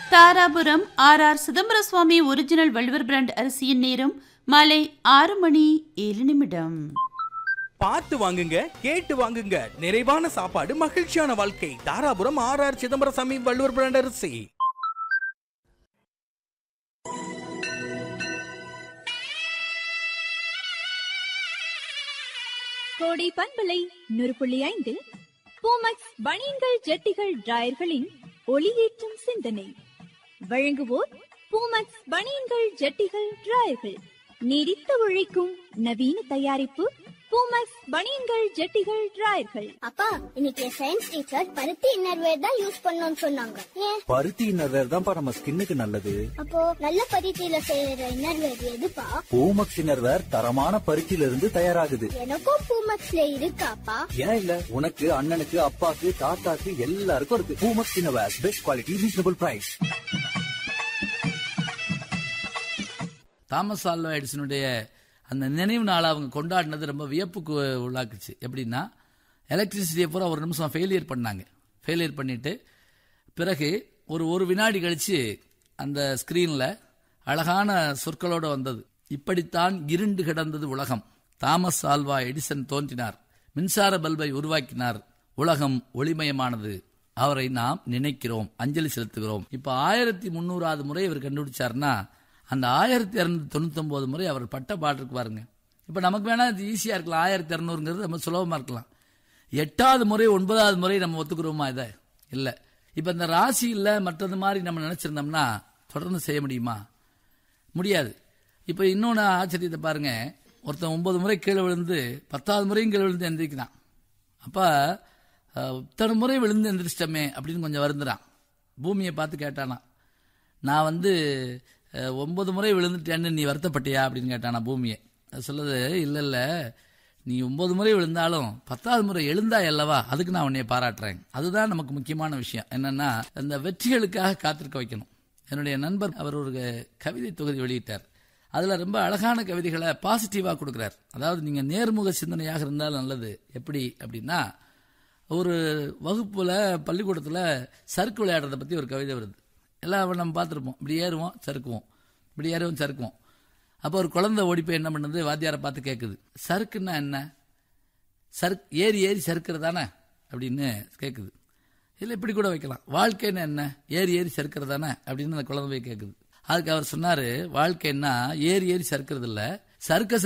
Dharapuram R R Chidambaraswamy original Valluvar brand அரிசியின் நேரம் மாலை ஆறு மணி ஏழு நிமிடம் பார்த்து வாங்குங்க கேட்டு வாங்குங்க நிறைவான சாப்பாடு மகிழ்ச்சியான வாழ்க்கை Dharapuram R R Chidambarasamy Valluvar brand அரிசி கோடை பண்பலை நூறு புள்ளி ஐந்தில் பூமக்ஸ் பனியன்கள் ஜட்டிகள் டிராயர்களின் ஒளியேற்றும் சிந்தனை வழங்குவோர் பூமக்ஸ் பனியன்கள் ஜட்டிகள் டிராயர்கள் நீடித்து உழைக்கும் நவீன தயாரிப்பு பூமக்ஸ் பனியன்கள் ஜட்டிகள் டிராயர்கள் அப்பா இன்னைக்கு சயின்ஸ் டீச்சர் பருத்தி இன்னர்வேர் தான் யூஸ் பண்ணணும்னு சொன்னாங்க ஏன் பருத்தி இன்னர்வேர் தான்ப்பா நம்ம ஸ்கின்னுக்கு நல்லது அப்போ நல்ல பருத்தியில செய்யற இன்னர்வேர் எதுப்பா பூமக்ஸ் இன்னர்வேர் தரமான பருத்தியில இருந்து தயாராகுது எனக்கும் பூமக்ஸ்ல இருக்காப்பா ஏன் இல்ல உனக்கு அண்ணனுக்கு அப்பாக்கு தாத்தாக்கு எல்லாருக்கும் இருக்கு Poomex innerwear best quality reasonable price Thomas Alva எடிசனுடைய அந்த நினைவு நாளை அவங்க கொண்டாடினது ரொம்ப வியப்புக்கு உள்ளாக்குச்சு எப்படின்னா எலக்ட்ரிசிட்டியை பூரா ஒரு நிமிஷம் ஃபெயிலியர் பண்ணாங்க ஃபெயிலியர் பண்ணிட்டு பிறகு ஒரு ஒரு வினாடி கழிச்சு அந்த ஸ்க்ரீனில் அழகான சொற்களோடு வந்தது இப்படித்தான் இருண்டு கிடந்தது உலகம் தாமஸ் ஆல்வா எடிசன் தோன்றினார் மின்சார பல்பை உருவாக்கினார் உலகம் ஒளிமயமானது அவரை நாம் நினைக்கிறோம் அஞ்சலி செலுத்துகிறோம் இப்போ ஆயிரத்தி முந்நூறாவது முறை இவர் கண்டுபிடிச்சாருன்னா அந்த ஆயிரத்தி இரநூத்தி தொண்ணூத்தொம்பது முறை அவர் பட்ட பாட்டுக்கு பாருங்க இப்போ நமக்கு வேணா இது ஈஸியாக இருக்கலாம் ஆயிரத்தி இரநூறுங்கிறது ரொம்ப சுலபமாக இருக்கலாம் எட்டாவது முறை ஒன்பதாவது முறை நம்ம ஒத்துக்கிறோமா இதை இல்லை இப்போ இந்த ராசி இல்லை மற்றது மாதிரி நம்ம நினச்சிருந்தோம்னா தொடர்ந்து செய்ய முடியுமா முடியாது இப்போ இன்னொன்று ஆச்சரியத்தை பாருங்க ஒருத்தன் ஒன்பது முறை கீழே விழுந்து பத்தாவது முறையும் கீழே விழுந்து எந்திரிக்கிறான் அப்போ இத்தனை முறை விழுந்து எந்திரிச்சிட்டமே அப்படின்னு கொஞ்சம் வருந்துறான் பூமியை பார்த்து கேட்டானா நான் வந்து அஹ், ஒன்பது முறை விழுந்துட்டேன்னு நீ வருத்தப்பட்டியா அப்படின்னு கேட்டானா பூமியை அது சொல்லுது இல்லை இல்லை நீ ஒன்பது முறை விழுந்தாலும் பத்தாவது முறை எழுந்தா அல்லவா அதுக்கு நான் உன்னைய பாராட்டுறேன் அதுதான் நமக்கு முக்கியமான விஷயம் என்னன்னா அந்த வெற்றிகளுக்காக காத்திருக்க வைக்கணும் என்னுடைய நண்பர் அவர் ஒரு கவிதை தொகுதி வெளியிட்டார் அதில் ரொம்ப அழகான கவிதைகளை பாசிட்டிவாக கொடுக்குறார் அதாவது நீங்கள் நேர்முக சிந்தனையாக இருந்தால் நல்லது எப்படி அப்படின்னா ஒரு வகுப்புல பள்ளிக்கூடத்தில் சறுக்கு விளையாடுறத பற்றி ஒரு கவிதை வருது எல்லாம் நம்ம பார்த்துருப்போம் இப்படி ஏறுவோம் சறுக்குவோம் இப்படி ஏறுவோம் சறுக்குவோம் அப்போ ஒரு குழந்தை ஓடி போய் என்ன பண்ணுது வாத்தியாரை பார்த்து கேட்குது சறுக்குன்னா என்ன சறுக் ஏறி ஏறி சறுக்கிறதானே அப்படின்னு கேட்குது இல்லை இப்படி கூட வைக்கலாம் வாழ்க்கைன்னா என்ன ஏறி ஏறி சறுக்கிறதானே அப்படின்னு அந்த குழந்தை போய் கேட்குது அதுக்கு அவர் சொன்னார் வாழ்க்கைன்னா ஏறி ஏறி சறுக்கிறது இல்லை சறுக்க